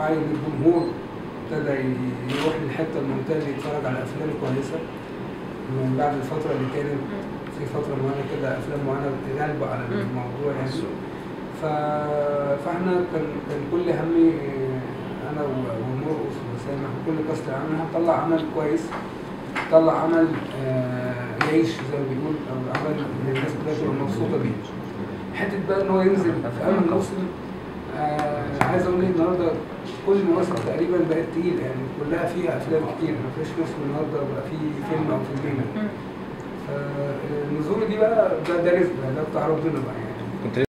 وعي الجمهور ابتدى ي- يروح للحته المنطقه اللي يتفرج على افلام كويسه من بعد الفتره اللي كانت في فتره معينه كده افلام معينه غالبه على مم. الموضوع يعني ف... فاحنا كان كان كل همي آه، انا و- ومرقص وسامح وكل كاست العمل هنطلع عمل كويس نطلع عمل آه، يعيش زي ما بيقول او عمل الناس كلها تبقى مبسوطه بيه حته بقى ان هو ينزل في اول موسم آه عايز اقول ايه النهارده كل المواسم تقريبا بقت تقيله يعني كلها فيها افلام كتير ما فيش موسم النهارده بقى فيه فيلم او فيلمين مم. فالنزول دي بقى ده ده رزق ده بتاع ربنا بقى يعني